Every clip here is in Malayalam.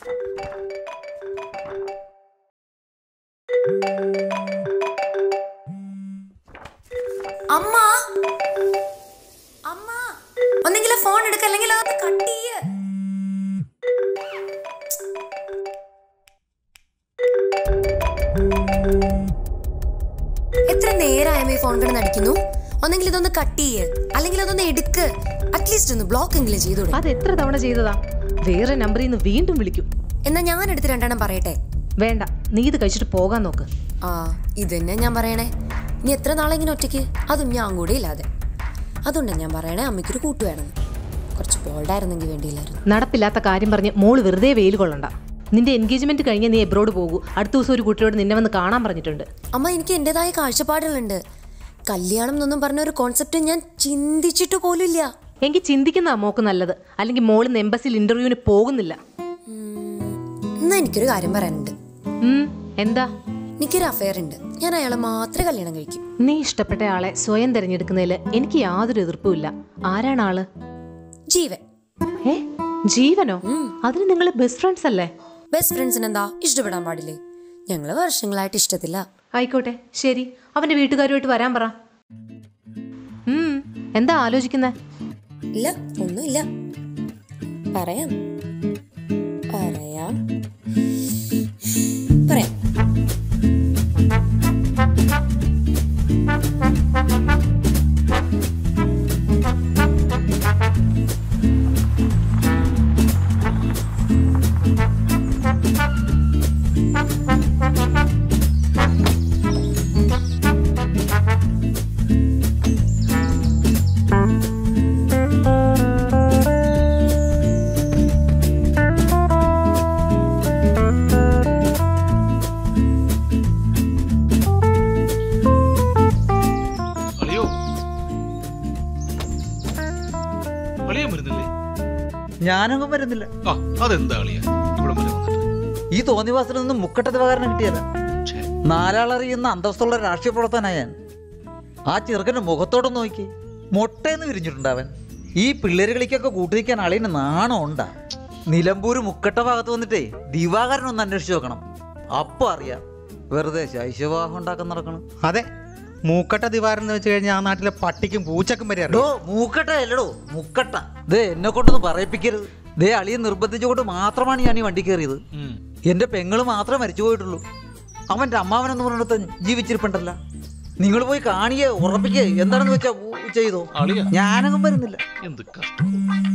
അമ്മ അമ്മ ഒന്നെങ്കിൽ ഫോൺ എടുക്ക അല്ലെങ്കിൽ അതൊന്ന് കട്ട് ചെയ്യ എത്ര നേരമായും ഈ ഫോൺ കിടന്ന് അടിക്കുന്നു ഒന്നെങ്കിൽ ഇതൊന്ന് കട്ട് ചെയ്യ് അല്ലെങ്കിൽ അതൊന്ന് എടുക്ക് അറ്റ്ലീസ്റ്റ് ഒന്ന് ബ്ലോക്ക് എങ്കിലും ചെയ്തൂടെ അത് എത്ര തവണ ചെയ്തതാ വേറെ നമ്പറിൽ നിന്ന് വീണ്ടും വിളിക്കും എന്നാ ഞാൻ എടുത്ത് രണ്ടെണ്ണം പറയട്ടെ വേണ്ട നീ ഇത് കഴിച്ചിട്ട് പോകാൻ നോക്ക് ആ ഇത് തന്നെ ഞാൻ പറയണേ ഇനി എത്ര നാളെ ഇങ്ങനെ ഒറ്റയ്ക്ക് അതും ഞാൻ കൂടെ ഇല്ലാതെ അതുകൊണ്ടാണ് ഞാൻ പറയണേ അമ്മയ്ക്കൊരു കൂട്ട് വേണം കുറച്ച് ബോൾഡായിരുന്നെങ്കിൽ വേണ്ടിയില്ലായിരുന്നു നടപ്പില്ലാത്ത കാര്യം പറഞ്ഞ് മോള് വെറുതെ വെയിൽ കൊള്ളണ്ട നിന്റെ എൻഗേജ്മെന്റ് കഴിഞ്ഞ് നീ എബ്രോഡ് പോകൂ അടുത്ത ദിവസം ഒരു കുട്ടിയോട് നിന്നെ വന്ന് കാണാൻ പറഞ്ഞിട്ടുണ്ട് അമ്മ എനിക്ക് എൻ്റെതായ കാഴ്ചപ്പാടുകളുണ്ട് കല്യാണം എന്നൊന്നും പറഞ്ഞ ഒരു കോൺസെപ്റ്റ് ഞാൻ ചിന്തിച്ചിട്ട് പോലുമില്ല എങ്കിൽ ചിന്തിക്കുന്ന മോക്ക് നല്ലത് അല്ലെങ്കിൽ മോള് എംബസിൽ ഇന്റർവ്യൂവിന് പോകുന്നില്ല എന്നാ എനിക്കൊരു കാര്യം പറയാനുണ്ട് ഉം, എന്താ എനിക്കൊരു അഫയർ ഉണ്ട് ഞാൻ അയാളെ മാത്രമേ കല്യാണം കഴിക്കൂ നീ ഇഷ്ടപ്പെട്ട ആളെ സ്വയം തിരഞ്ഞെടുക്കുന്നതിൽ എനിക്ക് യാതൊരു എതിർപ്പുമില്ല ആരാണ് ആള് ജീവൻ ഏ ജീവനോ അതിന് നിങ്ങൾ ബെസ്റ്റ് ഫ്രണ്ട്സ് അല്ലേ ബെസ്റ്റ് ഫ്രണ്ട്സിന് എന്താ ഇഷ്ടപ്പെടാൻ പാടില്ലേ ഞങ്ങള് വർഷങ്ങളായിട്ട് ഇഷ്ടത്തില്ല ആയിക്കോട്ടെ ശരി അവന്റെ വീട്ടുകാരുമായിട്ട് വരാൻ പറ ഉം, എന്താ ആലോചിക്കുന്നേ ഇല്ല ഒന്നുമില്ല പറയാം പറയാം പറയാം അളിയോ അളിയൻ വരുന്നില്ലേ ഞാനങ്ങും വരുന്നില്ല ആ അതെന്താ അളിയ ഇവിടെ വരെ വന്നിട്ട് ഈ തോന്നിവാസത്തിൽ നിന്ന് മുക്കട്ട ഉപകാരം കിട്ടിയല്ല ഛേ, നാലാളറിയുന്ന അന്തസ്തുള്ള രാഷ്ട്രീയ പ്രവർത്തന ഞാൻ ആ ചെറുക്കൻ്റെ മുഖത്തോടൊന്ന് നോക്കി മുട്ടയെന്ന് വിരിഞ്ഞിട്ടുണ്ട് അവൻ ഈ പിള്ളേര് കളിക്കൊക്കെ കൂട്ടിരിക്കാൻ അളിയന് നാണം ഉണ്ടാ നിലമ്പൂര് മുക്കട്ട ഭാഗത്ത് വന്നിട്ടേ ദിവാകരൻ ഒന്ന് അന്വേഷിച്ച് നോക്കണം അപ്പൊ അറിയാം വെറുതെ ശൈശവാഹം ഉണ്ടാക്കാൻ നടക്കണം അതെ മൂക്കട്ട ദിവാരം എന്ന് വെച്ച് കഴിഞ്ഞാൽ ആ നാട്ടിലെ പട്ടിക്കും പൂച്ചക്കും വരെ ഡോ അറിയാം മൂക്കട്ട അല്ലടോ മുക്കട്ട ദേ എന്നെ കൊണ്ടൊന്ന് പറയിപ്പിക്കരുത് ദേ അളിയെ നിർബന്ധിച്ചുകൊണ്ട് മാത്രമാണ് ഞാൻ ഈ വണ്ടി കയറിയത് ഉം. എന്റെ പെങ്ങള് മാത്രമേ മരിച്ചു പോയിട്ടുള്ളൂ അവന്റെ അമ്മാവനെന്ന് പറഞ്ഞിടത്ത് ജീവിച്ചിരിപ്പുണ്ടല്ല നിങ്ങൾ പോയി കാണിയേ ഉറപ്പിക്കേ എന്താണെന്ന് വെച്ചാ ഊ- ചെയ്തോ അളിയ ഞാനങ്ങും വരുന്നില്ല എന്ത് കഷ്ടം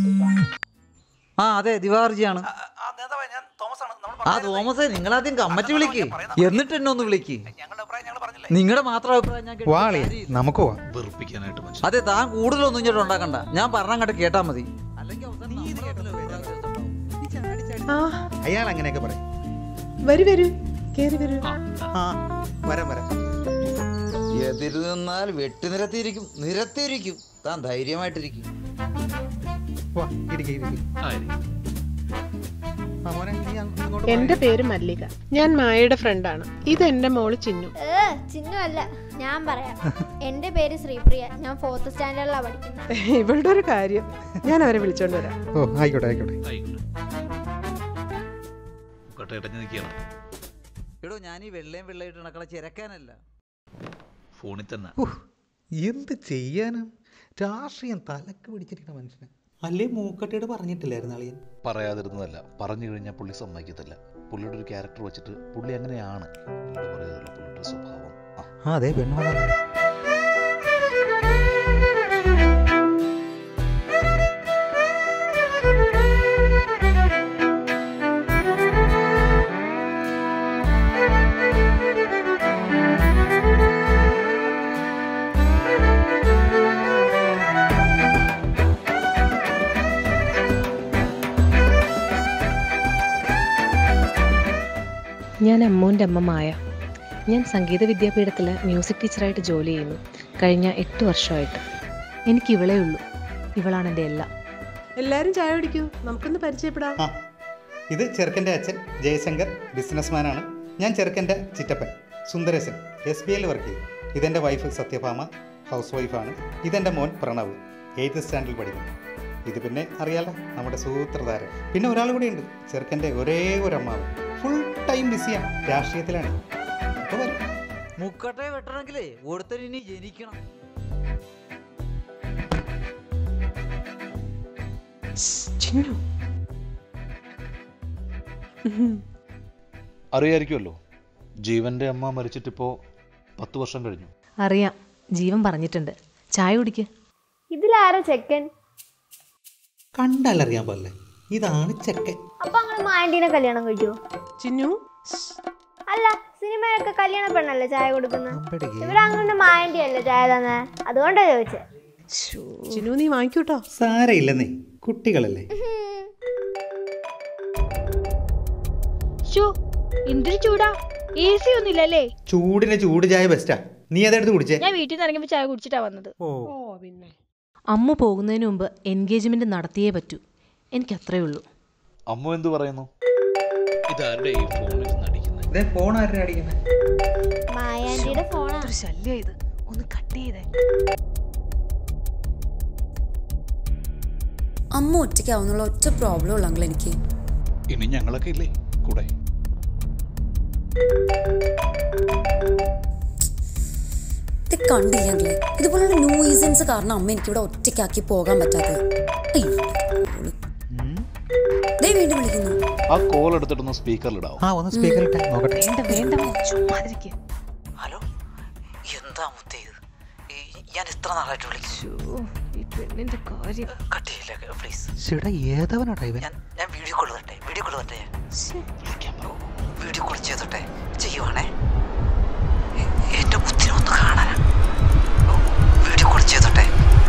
ആ അതെ ദിവാർജിയാണ് ആ തോമസേ നിങ്ങളാദ്യം കമ്മറ്റി വിളിക്ക് എന്നിട്ട് എന്നെ ഒന്ന് വിളിക്ക് നിങ്ങളുടെ മാത്രം അഭിപ്രായം ഞാൻ കേട്ടിട്ട് വാളിയ കാര്യമില്ല. നമുക്ക് പോവാം വെറുപ്പിക്കാനായിട്ട് മനുഷ്യൻ അതെ താൻ കൂടുതലൊന്നും ഇങ്ങോട്ട് ഉണ്ടാക്കണ്ട ഞാൻ പറഞ്ഞങ്ങോട്ട് കേട്ടാ മതി അല്ലെങ്കിൽ അവസാനം ആ അയാൾ അങ്ങനെയൊക്കെ പറയും വരൂ വരൂ കേറി വരൂ ആ വരാം വരാം എതിര് നിന്നാൽ വെട്ടി നിരത്തിയിരിക്കും നിരത്തിയിരിക്കും താൻ ധൈര്യമായിട്ടിരിക്കും വാ ഇരിക്കെ ഇരിക്കെ ആയി. ആ മോനെ നീ അങ്ങ് ഇങ്ങോട്ട് എന്റെ പേര് മല്ലിക ഞാൻ മായയുടെ ഫ്രണ്ടാണ് ഇത് എന്റെ മോള് ചിന്നു ഏ ചിന്നു അല്ല ഞാൻ പറയാം എന്റെ പേര് ശ്രീപ്രിയ ഞാൻ ഫോർത്ത് സ്റ്റാൻഡേർഡിലാണ് പഠിക്കുന്നത് ഇവളുടെ ഒരു കാര്യം ഞാൻ അവരെ വിളിച്ചോണ്ട് വരാം ഓ ആയിക്കോട്ടെ ആയിക്കോട്ടെ ആയിക്കോട്ടെ മുക്കട്ട ഇടഞ്ഞു നിൽക്കണം എടോ ഞാൻ ഈ വെള്ളയും വെള്ളയിട്ട് നടക്കണ ചിരക്കാനല്ല ഫോണിൽ തന്നെ ഉഹ്, എന്ത് ചെയ്യാനും രാഷ്ട്രീയം തലക്ക് പിടിച്ചിരിക്കുന്ന മനുഷ്യന് അല്ലേ മൂക്കട്ടയോട് പറഞ്ഞിട്ടില്ലായിരുന്നു അളിയൻ പറയാതിരുന്നതല്ല പറഞ്ഞു കഴിഞ്ഞാൽ പുള്ളി സമ്മതിക്കത്തില്ല പുള്ളിയുടെ ഒരു ക്യാരക്ടർ വെച്ചിട്ട് പുള്ളി അങ്ങനെയാണ് പുള്ളി പറയാതല്ല പുള്ളിയുടെ സ്വഭാവം ആ ആ അതെ പെണ്ണു വന്നതാ. ഞാൻ അമ്മൂൻ്റെ അമ്മ മായ ഞാൻ സംഗീത വിദ്യാപീഠത്തിൽ മ്യൂസിക് ടീച്ചറായിട്ട് ജോലി ചെയ്യുന്നു കഴിഞ്ഞ എട്ട് വർഷമായിട്ട് എനിക്ക് ഇവളേ ഉള്ളൂ ഇവളാണ് എൻ്റെ എല്ലാം എല്ലാരും ചായ കുടിക്കൂ നമുക്കൊന്ന് പരിചയപ്പെടാം ആ ഇത് ചെറുക്കൻ്റെ അച്ഛൻ ജയശങ്കർ ബിസിനസ്മാനാണ് ഞാൻ ചെറുക്കൻ്റെ ചിറ്റപ്പൻ സുന്ദരേശൻ എസ് ബി ഐയിൽ വർക്ക് ചെയ്യും ഇതെൻ്റെ വൈഫ് സത്യഭാമ ഹൗസ് വൈഫാണ് ഇതെൻ്റെ മോൻ പ്രണവ് എയ്ത്ത് സ്റ്റാൻഡേർഡിൽ പഠിക്കുന്നു ഇത് പിന്നെ അറിയാലോ നമ്മുടെ സൂത്രധാരൻ പിന്നെ ഒരാൾ കൂടി ഉണ്ട് ചെറുക്കൻ്റെ ഒരേ ഒരു അമ്മാവ് ഫുൾ ടൈം ബിസിയാണ് രാഷ്ട്രീയത്തിലാണ് അപ്പോൾ വരും മുക്കട്ടെ വെട്ടണമെങ്കിലേ ഒരുത്തൻ ഇനി ജനിക്കണം ചിന്നു അറിയായിരിക്കുമല്ലോ ജീവന്റെ അമ്മ മരിച്ചിട്ടിപ്പോൾ പത്ത് വർഷം കഴിഞ്ഞു അറിയാം ജീവൻ പറഞ്ഞിട്ടുണ്ട് ചായ കുടിക്ക് ഇതിലാരാ ചെക്കൻ കണ്ടാലറിയാൻ പാടില്ലേ ഇതാണ് ചെക്കൻ അപ്പൊ അങ്ങനെ മായന്റീനെ കല്യാണം കഴിക്കുമോ ചിന്നു അല്ല സിനിമയൊക്കെ കല്യാണ പെണ്ണല്ലേ ചായ കൊടുക്കുന്നത് ഇവരങ്ങനെ മായന്റി അല്ലേ ചായ തന്നെ അതുകൊണ്ടാ ചോദിച്ചേ ചിന്നു നീ വാങ്ങിക്കൂട്ടോ സാരയില്ലെന്നേ കുട്ടികളല്ലേ ഷോ എന്തൊരു ചൂടാ എ സി ഒന്നുമില്ലല്ലേ ചൂടിന് ചൂട് ചായ ബെസ്റ്റാ നീ അതെടുത്ത് കുടിച്ചേ ഞാൻ വീട്ടിൽ നിന്ന് ഇറങ്ങിയപ്പോൾ ചായ കുടിച്ചിട്ടാ വന്നത് ഓ ഓ പിന്നെ അമ്മ പോകുന്നതിന് മുമ്പ് എൻഗേജ്മെന്റ് നടത്തിയേ പറ്റൂ എനിക്ക് അത്രേ ഉള്ളൂ അമ്മ എന്തു പറയുന്നു ഇതാരുടെ ഈ ഫോണിൽ നിന്ന് അടിക്കുന്നത് ഫോൺ ആരുടെ അടിക്കുന്നത് മായാന്റിയുടെ ഫോണാ ഒരു ശല്യം ഇത് ഒന്ന് കട്ട് ചെയ്തേ അമ്മ ഒറ്റയ്ക്കാവുന്നുള്ള ഒറ്റ പ്രോബ്ലം ഉള്ളെങ്കിൽ എനിക്ക് ഇനി ഞങ്ങളൊക്കെ ഇല്ലേ കൂടെ ഇത് കണ്ടില്ലെങ്കിലേ ഇതുപോലുള്ള ന്യൂസൻസ് കാരണം അമ്മ എനിക്കിവിടെ ഒറ്റയ്ക്കാക്കി പോകാൻ പറ്റാത്തത് അയ്യോ ഓള്. ദേ വീണ്ടും വിളിക്കുന്നു ആ കോൾ എടുത്തിട്ടൊന്ന് സ്പീക്കറിലിടാവും ആ ഒന്ന് സ്പീക്കർ ഇട്ടേ നോക്കട്ടെ വേണ്ട വേണ്ട ചുമ്മാതിരിക്കുക ഹലോ എന്താ മുത്തേ ഇത് ഈ- ഞാൻ എത്ര നാളായിട്ട് വിളിച്ചു ഈ പെണ്ണിന്റെ കാര്യം കട്ടിയില്ല പ്ലീസ് ചേട്ടാ ഏതവനാ ഇവൻ ഞാൻ ഞാൻ വീഡിയോ കോൾ തരട്ടെ വീഡിയോ കോൾ തരട്ടെ വീഡിയോ കോൾ ചെയ്തോട്ടെ ചെയ്യുവാണേ എ- എന്റെ മുത്തിനെ ഒന്ന് കാണാനാ വീഡിയോ കോൾ ചെയ്തോട്ടെ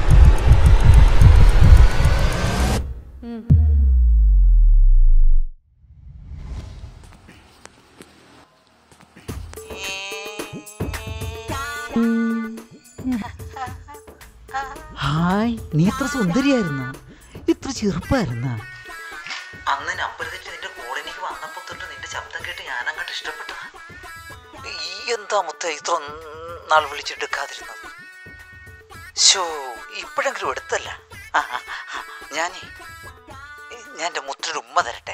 ഹായ് നീ എത്ര സുന്ദരിയായിരുന്ന ഇത്ര ചെറുപ്പായിരുന്ന അന്ന് നമ്പർ തെറ്റി നിന്റെ കോളിനിക്ക് വന്നപ്പോ തൊട്ട് നിന്റെ ശബ്ദം കേട്ട് ഞാൻ അങ്ങോട്ട് ഇഷ്ടപ്പെട്ടതാ ഈ എന്താ മുത്ത ഇത്ര നാൾ വിളിച്ചെടുക്കാതിരുന്നത് ഷോ ഇപ്പോഴെങ്കിലും എടുത്തല്ല ആ, ആ, ആ, ഞാനേ ഞാൻ എൻ്റെ മുത്തിനൊരു ഉമ്മ തരട്ടെ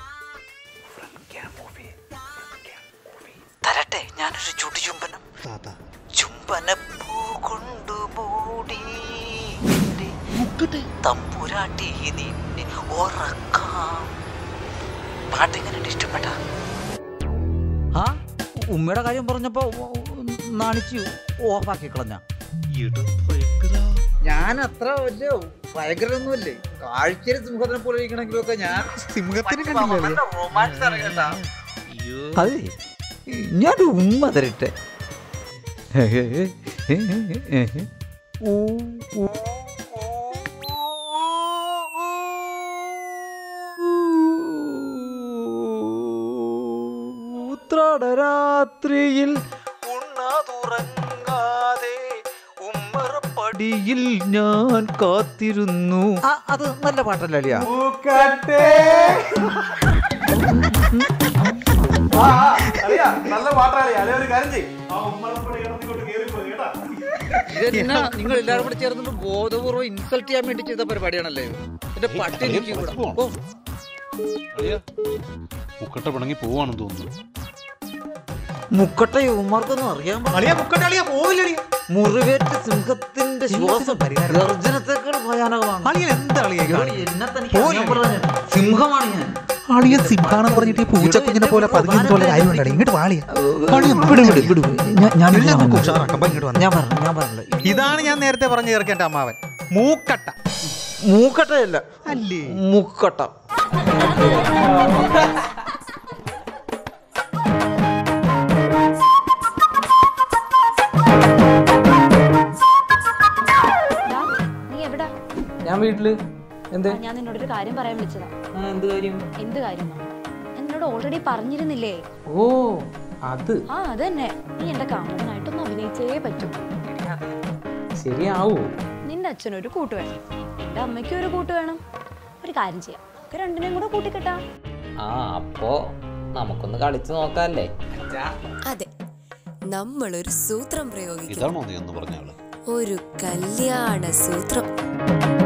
തരട്ടെ ഞാനൊരു ചുടി ചുംബനം ചുംബനപ്പൂ കൊണ്ടു മൂടി തമ്പുരാട്ടി നിന്നെ ഉറക്കാം പാട്ടെങ്ങനെ ഇഷ്ടപ്പെട്ട ആ ഉമ്മയുടെ കാര്യം പറഞ്ഞപ്പോ നാണിച്ച് ഓഫാക്കി കളഞ്ഞ ഞാൻ അത്ര വലിയ ഭയങ്കരൊന്നുമല്ലേ കാഴ്ചയിൽ സിംഹത്തിനെ പോലെ ഇരിക്കണമെങ്കിലും ഒക്കെ ഞാൻ സിംഹത്തിന് റൊമാൻസ് അറിയട്ടാ അതെ ഞാൻ ഉമ്മ തരട്ടെ ഊ, ഊ, ഉത്രാടരാത്രിയിൽ ഉണ്ണാതുറങ്ങാതെ ഉമ്മറപ്പടിയിൽ ഞാൻ കാത്തിരുന്നു അത് നല്ല പാട്ടല്ലേ അളിയാ നല്ല പാട്ടാളിയാ അല്ലെ ഒരു കാര്യം ചെയ്യും ആ ഉമ്മളപ്പടി കിടന്നിങ്ങോട്ട് കേറിപ്പോയി കേട്ടാ ഇതെന്നാ നിങ്ങൾ എല്ലാവരും കൂടെ ചേർന്നിട്ട് ബോധപൂർവ്വം ഇൻസൾട്ട് ചെയ്യാൻ വേണ്ടി ചെയ്ത പരിപാടിയാണല്ലേ ഇത്? എന്റെ പട്ടി അളിയൻ എനിക്ക് ഇവിടെ- പുറത്ത് ഓ, മുക്കട്ട പിണങ്ങി പോവാണെന്ന് തോന്നുന്നു മുക്കട്ട യുവമാർക്കൊന്നും അറിയാൻ പാടില്ല. അളിയാ മുക്കട്ടാളിയാ പോവില്ലടിയാ മുറിവേറ്റ സിംഹത്തിന്റെ ശ്വാസം പരിഹാരം? ഗർജനത്തെക്കാൾ ഭയാനകമാണ് അളിയൻ എന്താ അളിയാ എടാ, എന്നെ തനിക്ക് അറിയാൻ പാടില്ല. സിംഹമാണ് ഞാൻ അളിയൻ സിംഹാണെന്ന് പറഞ്ഞിട്ട് ഈ പൂച്ചക്കുഞ്ഞിനെ പോലെ പതുങ്ങിയത് പോലെ കാര്യമുണ്ടടി ഇങ്ങോട്ട് വാളിയ ഞാൻ ഉഷാറാക്കാം ഇങ്ങോട്ട് വന്നേ ഞാൻ പറഞ്ഞു ഞാൻ പറഞ്ഞില്ല ഇതാണ് ഞാൻ നേരത്തെ പറഞ്ഞു ചേർക്കേണ്ട അമ്മാവൻ മൂക്കട്ട മൂക്കട്ടയല്ല അല്ലേ മുക്കട്ട നീ എവിടാ ഞാൻ വീട്ടില് എന്ത് ഞാൻ നിന്നോടൊരു കാര്യം പറയാൻ വിളിച്ചതാ ആ, എന്ത് കാര്യം എന്ത് കാര്യം ഞാൻ നിന്നോട് ഓൾറെഡി പറഞ്ഞിരുന്നില്ലേ ഓ അത് ആ അതന്നെ നീ എന്റെ കാമുകനായിട്ടൊന്ന് അഭിനയിച്ചേ പറ്റൂ ശരിയാവൂ നിന്റെ അച്ഛനൊരു കൂട്ട് വേണം എന്റെ അമ്മയ്ക്കും ഒരു കൂട്ട് വേണം ഒരു കാര്യം ചെയ്യാം നമുക്ക് രണ്ടിനെയും കൂടെ കൂട്ടിക്കെട്ടാം ആ അപ്പോ നമുക്കൊന്ന് കളിച്ചു നോക്കാല്ലേ അതെ നമ്മളൊരു സൂത്രം പ്രയോഗിക്കുന്നു ഇതാണോ നീ എന്ന് പറഞ്ഞ ആള് ഒരു കല്യാണ സൂത്രം